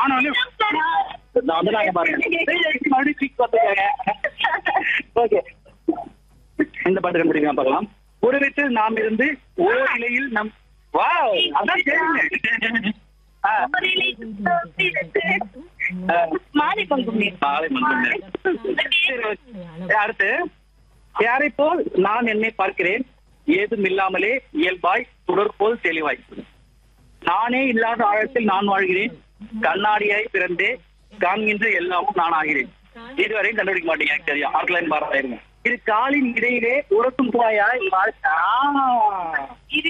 ஆனாலும் நான் வந்து நாங்க பாருங்க மறுபடியும் quick பார்த்துக்கோங்க. ஓகே இந்த பாட்டு கண்டுபிடிக்கலாம் பார்க்கலாம் ஒரு வீட்டில் நாம் இருந்து ஓர் இலையில் நம் வாவ் அதான் தெரியுங்க ஆ, ஆ. மாலை பங்குமே மாலை மன்றம். சரி, ஓகே. அடுத்து யாரை போல் நான் என்னை பார்க்கிறேன் ஏதும் இல்லாமலே இயல்பாய் சுடர் போல் தெளிவாய் நானே இல்லாத ஆழத்தில் நான் வாழ்கிறேன் கண்ணாடியாய் பிறந்தே காண்கின்ற எல்லாமும் நான் ஆகிறேன் இதுவரையும் கண்டுபிடிக்க மாட்டீங்க எனக்கு தெரியும் ஆர்க்லைன் பாராயிருங்க இது காலின் இடையிலே உரத்தும் போயாய் பார்க்க- ஆ.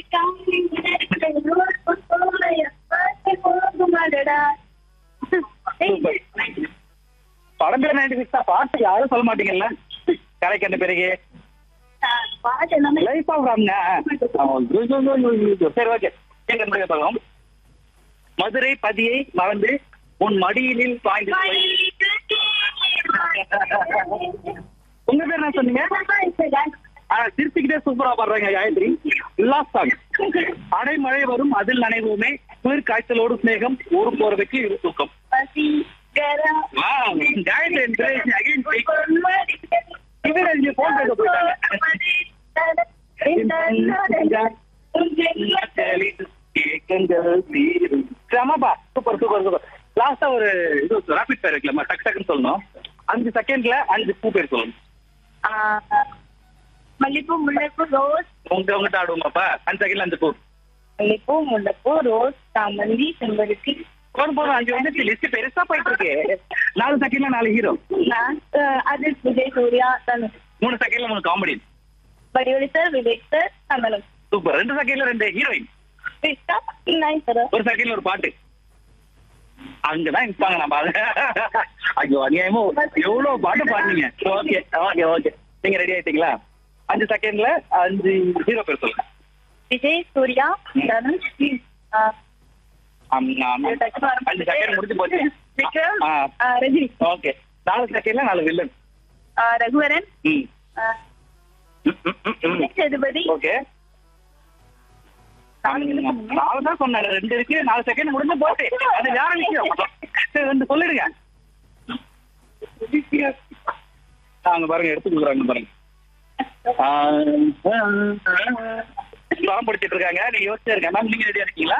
படம் பேர் நைன்டி சிக்ஸ் பாட்டு யாரும் சொல்ல மாட்டீங்கல்ல கரை கண்ட பிறகு லைஃப் ஆகுறாங்க சரி ஓகே எங்க முடிய பார்க்கலாம் மதுரை பதியை மறந்து உன் மடியினில் பாய்ந்து போய் உங்க பேர் என்ன சொன்னீங்க ஆ, சிரிச்சுக்கிட்டே சூப்பரா பாடுறாங்க காயத்ரி லாஸ்ட் சாங் அடைமழை வரும் அதில் நனைவோமே குளிர் காய்ச்சலோடு சிநேகம் ஊரு போறதுக்கு இரு தூக்கம் Wow, காயத்ரி encourage again. இவரு இங்க phone பேச போயிட்டாங்க. செமப்பா சூப்பர் சூப்பர் சூப்பர் லாஸ்டா ஒரு இது ரேபிட் பேர் வைக்கலாமா டக் டக்குன்னு சொல்லணும் அஞ்சு செகண்ட்ல அஞ்சு பூ பேர் சொல்லணும் மல்லிப்பூ முல்லைப்பூ ரோஸ் உங்க உங்ககிட்ட ஆடுவோமாப்பா அஞ்சு செகண்ட்ல அஞ்சு பூ மல்லிப்பூ முல்லைப்பூ ரோஸ் சாமந்தி செம்பருத்தி போதும் போதும் அஞ்சு வந்து லிஸ்ட் பெருசா போயிட்டு இருக்கு நாலு செகண்ட்ல நாலு ஹீரோ நான் அது விஜய் சூர்யா தனுஷ் மூணு செகண்ட்ல மூணு காமெடி வடிவடி சார் விவேக் சார் கமலம் சூப்பர் ரெண்டு செகண்ட்ல ரெண்டு ஹீரோயின் கிருஷ்ணா நாய் சார் ஒரு செகண்ட்ல ஒரு பாட்டு அங்கதான் இருப்பாங்க நம்ம அது ஐயோ அநியாயமா எவ்வளவு பாட்டு பாடுனீங்க ஓகே ஓகே ஓகே நீங்க ரெடி ஆயிட்டீங்களா அஞ்சு செகண்ட்ல அஞ்சு ஹீரோ பேர் சொல்லுங்க விஜய் சூர்யா தனுஷ் ஆ, ஆம், ஆம். அஞ்சு செகண்ட் முடிஞ்சு போச்சு விக்ரம் ஆ, ஆ, ரஜினி ஓகே நாலு செகண்ட்ல நாலு வில்லன் ஆ, ரகுவரன் ம் ஆ, ம், ம், ம், ம். விஜய் சேதுபதி ஓகே நாலு தான் சொன்னேன் ரெண்டு இருக்கு நாலு செகண்ட் முடிஞ்சு போச்சு அது வேற விஷயம் சரி ரெண்டு சொல்லிடுங்க அங்க பாருங்க எடுத்து கொடுக்குறாங்க பாருங்க படம் படிச்சிட்டு இருக்காங்க நீங்க யோசிச்சு இருக்க மேம் நீங்க ரெடியா இருக்கீங்களா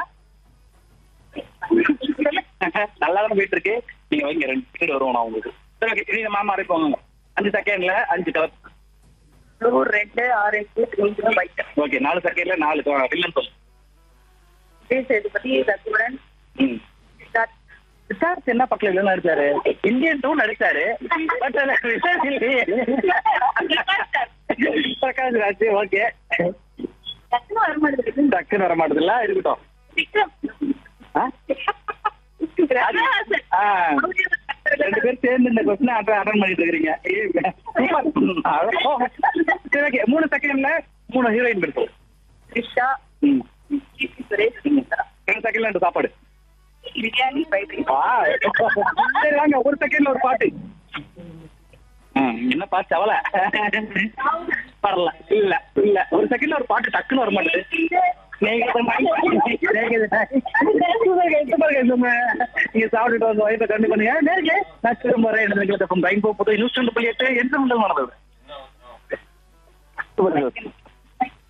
நல்லா தான் போயிட்டு இருக்கு நீங்க வைங்க ரெண்டு செகண்ட் வருவோம் நான் உங்களுக்கு சரி ஓகே நீங்க மேம் அரைப்போங்க அஞ்சு செகண்ட்ல அஞ்சு colour blue red orange green white okay நாலு செகண்ட்ல நாலு வில்லன் சொல்லு விஜய் சேதுபதி ரகுவரன் ம் சித்தார்த் விசாரிச்சு என்ன பக்கத்துல இல்ல நடிச்சாரு இந்தியன் டூ நடிச்சாரு பட் விசாரிச்சு இல்லையே பிரகாஷ் ராஜ் ஓகே டக்குனு வர மாட்டேங்குது டக்குன்னு வர மாட்டதுல இருக்கட்டும் விக்ரம் ஆ? ஆ, ரெண்டு பேரும் சேர்ந்து இந்த கொஸ்டின் அட்டன் பண்ணிட்டு இருக்கிறீங்க சரி ஓகே மூணு செகண்ட்ல மூணு ஹீரோயின் பேர் சொல்லு த்ரிஷா ம். கீர்த்தி சுரேஷ் ரெண்டு செகண்ட்ல ரெண்டு சாப்பாடு பிரியாணி ஃப்ரைட் ரைஸ் ஆ, சரி வாங்க ஒரு செகண்ட்ல ஒரு பாட்டு ஆ, என்ன பாட்டு அவல வரல இல்ல இல்ல ஒரு செகண்ட்ல ஒரு பாட்டு டக்குன்னு வர மாட்டேங்குது ஸ்நேகிதமாய், ஸ்நேகிதமாய். Super, super, super. நீங்க சாப்பிட்டுட்டு வந்து வயிற்ற கண்டு பண்ணுங்க நேருக்கு நான் திரும்ப ரெண்டு ரெயின்போ புது நியூஸ் புள்ளி எட்டு எந்த மண்டலம் நடந்தது சூப்பர்